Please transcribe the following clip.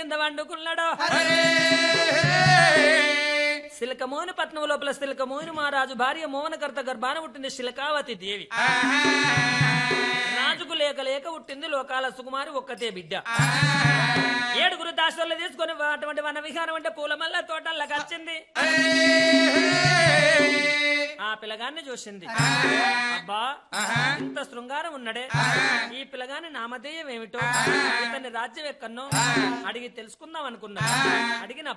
కింద వండుకున్నాడు శిలకమోని పట్నం లోపల శిలకమోని మహారాజు భార్య మోహనకర్త గర్భాన పుట్టింది శిలకావతి దేవి రాజుకు లేక లేక పుట్టింది లోకాల సుకుమారి ఒక్కతే బిడ్డ ఏడుగురు దాసులు తీసుకొని అటువంటి వన విహారం అంటే పూలమల్ల తోటల్లోకి వచ్చింది ఆ పిల్లగాన్ని చూసింది అబ్బా ఇంత శృంగారం ఉన్నడే ఈ పిల్లగాని నామధేయం ఏమిటో ఇతని రాజ్యం ఎక్కన్నో అడిగి తెలుసుకుందాం అనుకున్నా అడిగిన